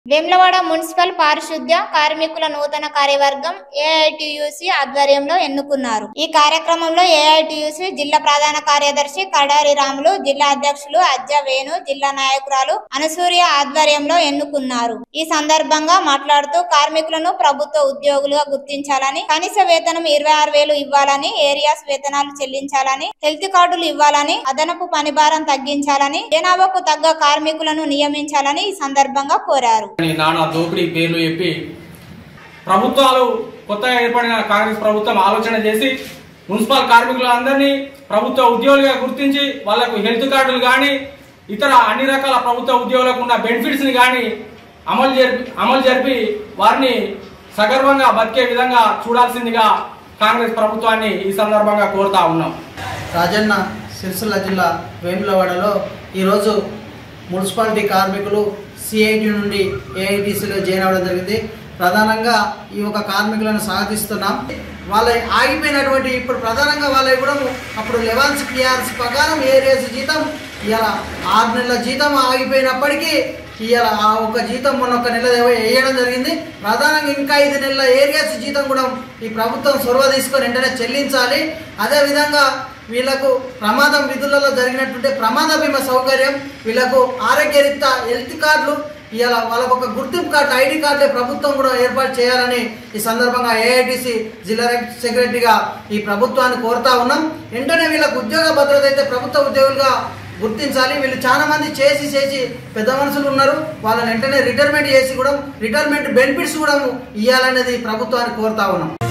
Vemulawada municipal పారిశుద్ధ్య కార్మికుల నూతన కార్యవర్గం ఏఐటియుసి ఆధ్వర్యంలో ఎన్నుకున్నారు ఈ కార్యక్రమంలో ఏఐటియుసి జిల్లా ప్రధాన కార్యదర్శి కడారి రాములు జిల్లా అధ్యక్షులు అజ్జ వేణు జిల్లా నాయకురాలు అనసూయ ఆధ్వర్యంలో ఎన్నుకున్నారు ఈ సందర్భంగా మాట్లాడుతూ కార్మికులను ప్రభుత్వ ఉద్యోగులుగా గుర్తించాలని కనీస వేతనం ఇరవై ఆరు వేలు ఇవ్వాలని ఏరియాస్ వేతనాలు చెల్లించాలని హెల్త్ కార్డులు ఇవ్వాలని అదనపు పనిభారం తగ్గించాలని జనాభాకు తగ్గ కార్మికులను నియమించాలని ఈ సందర్భంగా కోరారు అని నానా దోపిడీ పేర్లు చెప్పి ప్రభుత్వాలు కొత్తగా ఏర్పడిన కాంగ్రెస్ ప్రభుత్వం ఆలోచన చేసి మున్సిపల్ కార్మికులందరినీ ప్రభుత్వ ఉద్యోగులుగా గుర్తించి వాళ్లకు హెల్త్ కార్డులు కానీ ఇతర అన్ని రకాల ప్రభుత్వ ఉద్యోగులకు ఉన్న బెనిఫిట్స్ ని కానీ అమలు జరిపి అమలు జరిపి వారిని సగర్వంగా బతికే విధంగా చూడాల్సిందిగా కాంగ్రెస్ ప్రభుత్వాన్ని ఈ సందర్భంగా కోరుతా ఉన్నాం రాజన్న సిరిసిల్ల జిల్లా వేములవాడలో ఈరోజు మున్సిపాలిటీ కార్మికులు సిఐటి నుండి ఏఐటీసీలో జాయిన్ అవ్వడం జరిగింది ప్రధానంగా ఈ యొక్క కార్మికులను స్వాగతిస్తున్నాం వాళ్ళ ఆగిపోయినటువంటి ఇప్పుడు ప్రధానంగా వాళ్ళ కూడా అప్పుడు లెవెన్స్ పిఆర్స్ ప్రకారం ఏరియాస్ జీతం ఇలా ఆరు నెలల జీతం ఆగిపోయినప్పటికీ ఇవాళ ఆ ఒక జీతం మొన్న ఒక నెల వేయడం జరిగింది ప్రధానంగా ఇంకా ఐదు నెలల ఏరియాస్ జీతం కూడా ఈ ప్రభుత్వం చొరవ తీసుకొని వెంటనే చెల్లించాలి అదేవిధంగా వీళ్ళకు ప్రమాదం విధులలో జరిగినటువంటి ప్రమాద బీమా సౌకర్యం వీళ్ళకు ఆరోగ్యరీత్యా హెల్త్ కార్డులు ఇవాళ వాళ్ళకు ఒక గుర్తింపు కార్డు ఐడి కార్డులే ప్రభుత్వం కూడా ఏర్పాటు చేయాలని ఈ సందర్భంగా ఏఐటిసి జిల్లా సెక్రటరీగా ఈ ప్రభుత్వాన్ని కోరుతా ఉన్నాం వెంటనే వీళ్ళకు ఉద్యోగ భద్రత అయితే ప్రభుత్వ ఉద్యోగులుగా గుర్తించాలి వీళ్ళు చాలా మంది చేసి చేసి పెద్ద మనుషులు ఉన్నారు వాళ్ళని వెంటనే రిటైర్మెంట్ చేసి కూడా రిటైర్మెంట్ బెనిఫిట్స్ కూడా ఇవ్వాలనేది ప్రభుత్వాన్ని కోరుతా ఉన్నాం